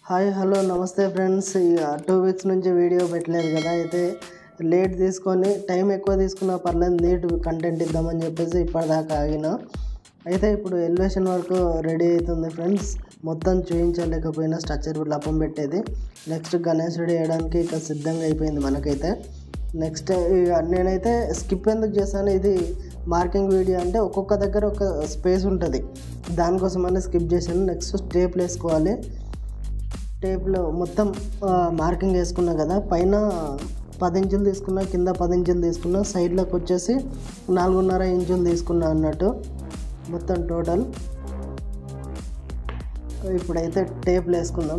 hi hello నమస్తే friends ఇక two weeks నుంచి వీడియో పెట్టలేదు కదా అయితే లేట్ తీసుకొని టైం ఎక్కువ తీసుకున్నా పర్లేదు నీట్ కంటెంట్ ఇద్దామని చెప్పేసి ఇప్పటిదాకా ఆగిన అయితే ఇప్పుడు ఎలివేషన్ వరకు రెడీ అవుతుంది ఫ్రెండ్స్ మొత్తం చూపించలేకపోయినా స్ట్రక్చర్ లపం పెట్టేది నెక్స్ట్ గణేష్ రెడీ చేయడానికి ఇక సిద్ధంగా అయిపోయింది మనకైతే నెక్స్ట్ ఇక నేనైతే స్కిప్ ఎందుకు చేశాను ఇది మార్కింగ్ వీడియో అంటే ఒక్కొక్క దగ్గర ఒక స్పేస్ ఉంటుంది దానికోసమని స్కిప్ చేశాను నెక్స్ట్ టేప్లు వేసుకోవాలి టేప్లో మొత్తం ఆ, మార్కింగ్ వేసుకున్నా కదా పైన పది ఇంచులు తీసుకున్నా కింద పది ఇంచులు తీసుకున్నా సైడ్లోకి వచ్చేసి నాలుగున్నర ఇంచులు తీసుకున్నా అన్నట్టు మొత్తం టోటల్ ఇప్పుడైతే టేప్లు వేసుకుందాం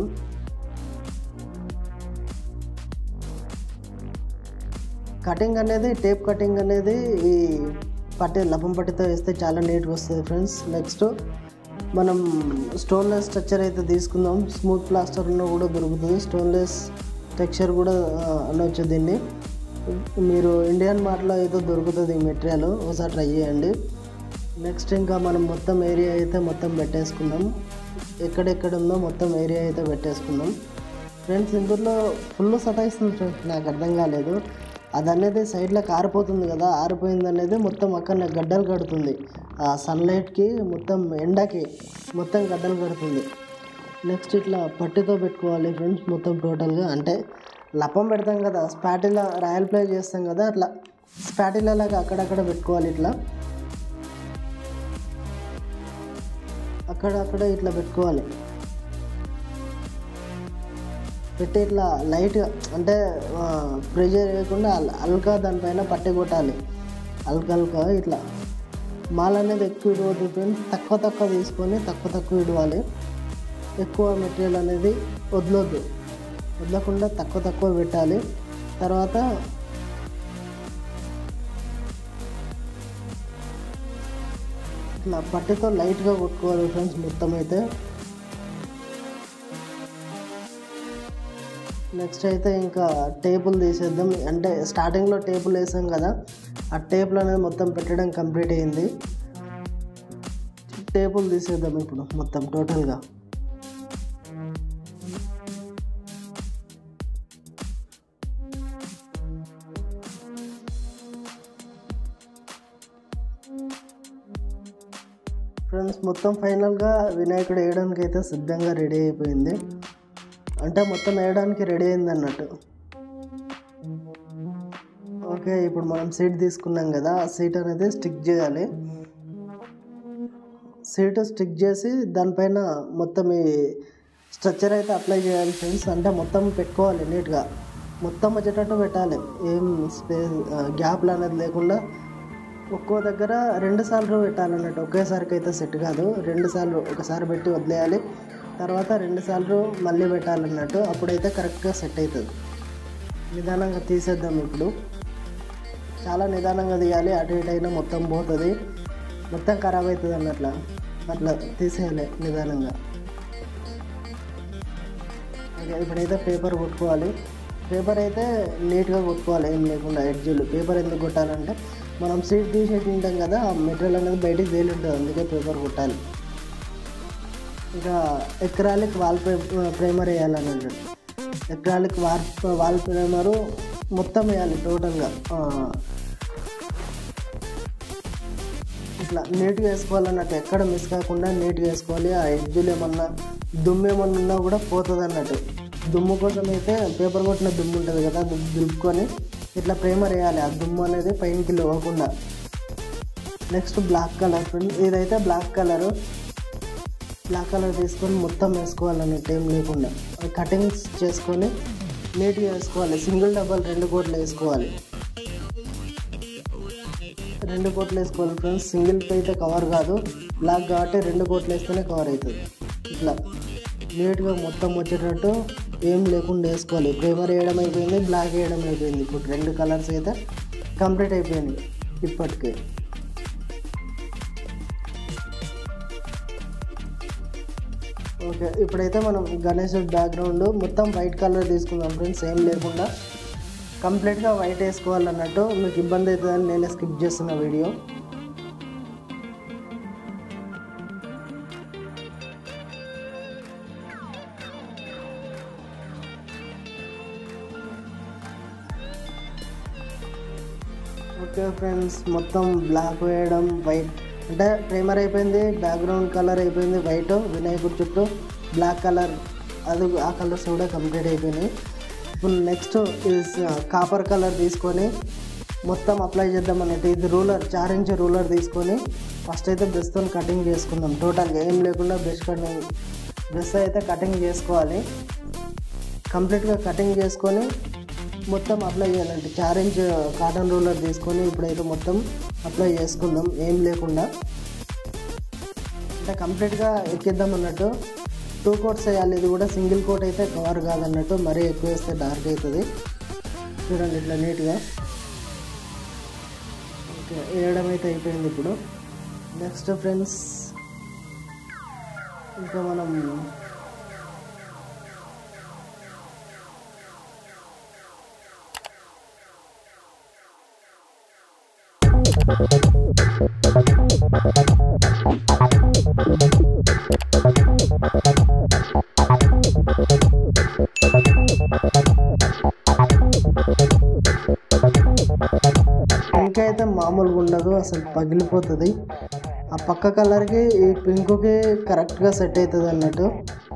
కటింగ్ అనేది టేప్ కటింగ్ అనేది ఈ పట్టి లపం పట్టితో వేస్తే చాలా నీట్గా వస్తుంది ఫ్రెండ్స్ నెక్స్ట్ మనం స్టోన్లెస్ స్ట్రక్చర్ అయితే తీసుకుందాం స్మూత్ ప్లాస్టర్ ఉన్న కూడా దొరుకుతుంది స్టోన్లెస్ టెక్స్చర్ కూడా ఆ, అనొచ్చు దీన్ని మీరు ఇండియన్ మార్ట్లో అయితే దొరుకుతుంది ఈ మెటీరియల్ ఒకసారి ట్రై చేయండి నెక్స్ట్ ఇంకా మనం మొత్తం ఏరియా అయితే మొత్తం పెట్టేసుకుందాం ఎక్కడెక్కడ ఉందో మొత్తం ఏరియా అయితే పెట్టేసుకుందాం ఫ్రెండ్స్ ఇందులో ఫుల్ సతాయిస్తుంది ఫ్రెండ్స్ నాకు అర్థం కాలేదు అది అనేది సైడ్లోకి ఆరిపోతుంది కదా ఆరిపోయింది అనేది మొత్తం అక్కడ గడ్డలు కడుతుంది ఆ సన్లైట్కి మొత్తం ఎండకి మొత్తం గడ్డలు కడుతుంది నెక్స్ట్ ఇట్లా పట్టితో పెట్టుకోవాలి ఫ్రెండ్స్ మొత్తం టోటల్గా అంటే లపం పెడతాం కదా స్పాటిలా రాయల్ ప్లే చేస్తాం కదా అట్లా స్పాటిలా లాగా అక్కడక్కడ పెట్టుకోవాలి ఇట్లా అక్కడక్కడ ఇట్లా పెట్టుకోవాలి పెట్టి ఇట్లా లైట్గా అంటే ప్రెషర్ వేయకుండా అల్- అల్కా దానిపైన పట్టి కొట్టాలి అల్కా అల్కా ఇట్లా మాల్ అనేది ఎక్కువ ఇడవద్దు ఫ్రెండ్స్ తక్కువ తక్కువ తీసుకొని తక్కువ తక్కువ ఇడవాలి ఎక్కువ మెటీరియల్ అనేది వదలొద్దు వదలకుండా తక్కువ తక్కువ పెట్టాలి తర్వాత ఇట్లా పట్టితో లైట్గా కొట్టుకోవాలి ఫ్రెండ్స్ మొత్తం అయితే నెక్స్ట్ అయితే ఇంకా టేబుల్ తీసేద్దాం అంటే స్టార్టింగ్లో టేబుల్ వేసాం కదా ఆ టేబుల్ అనేది మొత్తం పెట్టడం కంప్లీట్ అయింది టేబుల్ తీసేద్దాం ఇప్పుడు మొత్తం టోటల్గా ఫ్రెండ్స్ మొత్తం ఫైనల్గా వినాయకుడు వేయడానికి అయితే సిద్ధంగా రెడీ అయిపోయింది అంటే మొత్తం వేయడానికి రెడీ అయింది అన్నట్టు ఓకే ఇప్పుడు మనం సీట్ తీసుకున్నాం కదా ఆ సీట్ అనేది స్టిక్ చేయాలి సీట్ స్టిక్ చేసి దానిపైన మొత్తం ఈ స్ట్రక్చర్ అయితే అప్లై చేయాలి ఫ్రెండ్స్ అంటే మొత్తం పెట్టుకోవాలి నీట్గా మొత్తం వచ్చేటట్టు పెట్టాలి ఏం స్పేస్ గ్యాప్లు అనేది లేకుండా ఒక్కో దగ్గర రెండు సార్లు పెట్టాలన్నట్టు ఒకేసారికి అయితే సెట్ కాదు రెండు సార్లు ఒకసారి పెట్టి వదిలేయాలి తర్వాత రెండు సార్లు మళ్ళీ పెట్టాలన్నట్టు అప్పుడైతే కరెక్ట్గా సెట్ అవుతుంది నిదానంగా తీసేద్దాం ఇప్పుడు చాలా నిదానంగా తీయాలి అటు ఇటు అయినా మొత్తం పోతుంది మొత్తం ఖరాబ్ అవుతుంది అన్నట్ల అట్లా తీసేయాలి నిదానంగా ఓకే ఇప్పుడైతే పేపర్ కొట్టుకోవాలి పేపర్ అయితే నీట్గా కొట్టుకోవాలి ఏం లేకుండా ఎడ్జులు పేపర్ ఎందుకు కొట్టాలంటే మనం సీట్ తీసేసి ఉంటాం కదా ఆ మెటీరియల్ అనేది బయటికి తేలి ఉంటుంది అందుకే పేపర్ కొట్టాలి ఇంకా ఎక్రాలిక్ వాల్ ప్రైమర్ వేయాలన్నట్టు ఎక్రాలిక్ వాల్ వాల్ ప్రైమరు మొత్తం వేయాలి టోటల్గా ఆ, ఇట్లా నీట్గా వేసుకోవాలన్నట్టు ఎక్కడ మిస్ కాకుండా నీట్గా వేసుకోవాలి ఆ ఎడ్జులు ఏమన్నా దుమ్ము ఏమన్నా ఉన్నా కూడా పోతుంది అన్నట్టు దుమ్ము కోసం అయితే పేపర్ కొట్టిన దుమ్ము ఉంటుంది కదా అది దులుపుకొని ఇట్లా ప్రేమర్ వేయాలి ఆ దుమ్ము అనేది పైనకి లేవకుండా నెక్స్ట్ బ్లాక్ కలర్ ఫ్రెండ్ ఇదైతే బ్లాక్ కలరు బ్లాక్ కలర్ తీసుకొని మొత్తం వేసుకోవాలన్నట్టు ఏం లేకుండా కటింగ్స్ చేసుకొని నీట్గా వేసుకోవాలి సింగిల్ డబల్ రెండు కోట్లు వేసుకోవాలి రెండు కోట్లు వేసుకోవాలి ఫ్రెండ్స్ సింగిల్ అయితే కవర్ కాదు బ్లాక్ కాబట్టి రెండు కోట్లు వేస్తేనే కవర్ అవుతుంది ఇట్లా నీట్గా మొత్తం వచ్చేటట్టు ఏం లేకుండా వేసుకోవాలి ప్రేమర్ వేయడం అయిపోయింది బ్లాక్ వేయడం అయిపోయింది ఇప్పుడు రెండు కలర్స్ అయితే కంప్లీట్ అయిపోయింది ఇప్పటికే ఓకే ఇప్పుడైతే మనం గణేష్ బ్యాక్గ్రౌండ్ మొత్తం వైట్ కలర్ తీసుకుందాం ఫ్రెండ్స్ ఏం లేకుండా కంప్లీట్గా వైట్ వేసుకోవాలన్నట్టు మీకు ఇబ్బంది అవుతుందని నేనే స్కిప్ చేస్తున్న వీడియో ఓకే ఫ్రెండ్స్ మొత్తం బ్లాక్ వేయడం వైట్ అంటే ప్రైమర్ అయిపోయింది బ్యాక్గ్రౌండ్ కలర్ అయిపోయింది వైట్ వినాయకుడి చుట్టూ బ్లాక్ కలర్ అది ఆ కలర్స్ కూడా కంప్లీట్ అయిపోయినాయి ఇప్పుడు నెక్స్ట్ ఇస్ కాపర్ కలర్ తీసుకొని మొత్తం అప్లై చేద్దాం అన్నట్టు ఇది రూలర్ చార్ ఇంచ్ రూలర్ తీసుకొని ఫస్ట్ అయితే బ్రష్తో కటింగ్ చేసుకుందాం టోటల్గా ఏం లేకుండా బ్రష్ కటింగ్ బ్రష్ అయితే కటింగ్ చేసుకోవాలి కంప్లీట్గా కటింగ్ చేసుకొని మొత్తం అప్లై చేయాలంటే చార్ ఇంచ్ కాటన్ రూలర్ తీసుకొని ఇప్పుడైతే మొత్తం అప్లై చేసుకుందాం ఏం లేకుండా అంటే కంప్లీట్గా ఎక్కిద్దాం అన్నట్టు టూ కోట్స్ వేయాలి ఇది కూడా సింగిల్ కోట్ అయితే కవర్ కాదన్నట్టు మరీ ఎక్కువ వేస్తే డార్క్ అవుతుంది చూడండి ఇట్లా నీట్గా ఓకే వేయడం అయితే అయిపోయింది ఇప్పుడు నెక్స్ట్ ఫ్రెండ్స్ ఇంకా మనం పింక్ అయితే మామూలుగా ఉండదు అసలు పగిలిపోతుంది ఆ పక్క కలర్కి ఈ పింక్కి కరెక్ట్గా సెట్ అవుతుంది అన్నట్టు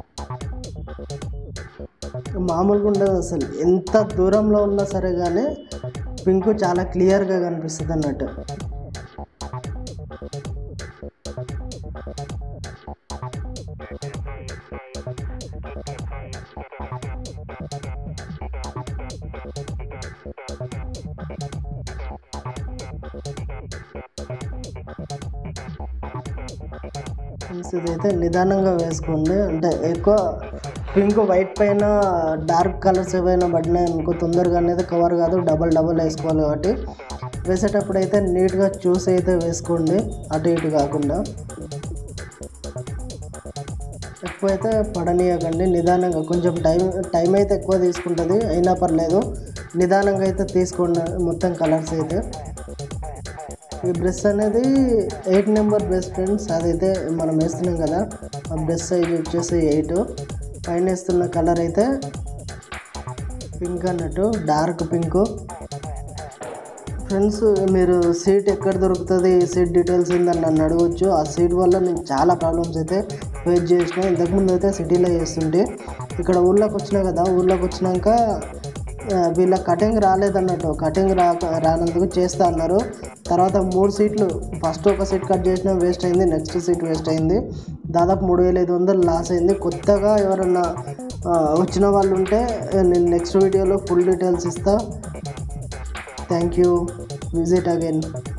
మామూలుగా ఉండదు అసలు ఎంత దూరంలో ఉన్నా సరే కానీ పింక్ చాలా క్లియర్గా కనిపిస్తుంది అన్నట్టు ఫ్రెండ్స్ ఇదైతే నిదానంగా వేసుకోండి అంటే ఎక్కువ పింక్ వైట్ పైన డార్క్ కలర్స్ ఏవైనా పడినాయి అనుకో తొందరగా అనేది కవర్ కాదు డబల్ డబల్ వేసుకోవాలి కాబట్టి వేసేటప్పుడు అయితే నీట్గా చూసి అయితే వేసుకోండి అటు ఇటు కాకుండా ఎక్కువ అయితే పడనీయకండి నిదానంగా కొంచెం టైం టైం అయితే ఎక్కువ తీసుకుంటుంది అయినా పర్లేదు నిదానంగా అయితే తీసుకోండి మొత్తం కలర్స్ అయితే ఈ బ్రష్ అనేది ఎయిట్ నెంబర్ బ్రష్ ఫ్రెండ్స్ అదైతే మనం వేస్తున్నాం కదా ఆ బ్రష్ సైజ్ వచ్చేసి ఎయిట్ పైన వేస్తున్న కలర్ అయితే పింక్ అన్నట్టు డార్క్ పింక్ ఫ్రెండ్స్ మీరు సీట్ ఎక్కడ దొరుకుతుంది సీట్ డీటెయిల్స్ ఏందని నన్ను అడగవచ్చు ఆ సీట్ వల్ల నేను చాలా ప్రాబ్లమ్స్ అయితే ఫేస్ చేసిన ఇంతకుముందు అయితే సిటీలో చేస్తుంటే ఇక్కడ ఊళ్ళోకి వచ్చినా కదా ఊళ్ళోకి వచ్చినాక ఆ, వీళ్ళ కటింగ్ రాలేదన్నట్టు కటింగ్ రా రానందుకు చేస్తా అన్నారు తర్వాత మూడు సీట్లు ఫస్ట్ ఒక సీట్ కట్ చేసిన వేస్ట్ అయింది నెక్స్ట్ సీట్ వేస్ట్ అయింది దాదాపు మూడు వేల ఐదు వందలు లాస్ అయింది కొత్తగా ఎవరన్నా ఆ, వచ్చిన వాళ్ళు ఉంటే నేను నెక్స్ట్ వీడియోలో ఫుల్ డీటెయిల్స్ ఇస్తా థ్యాంక్ యూ విజిట్ అగైన్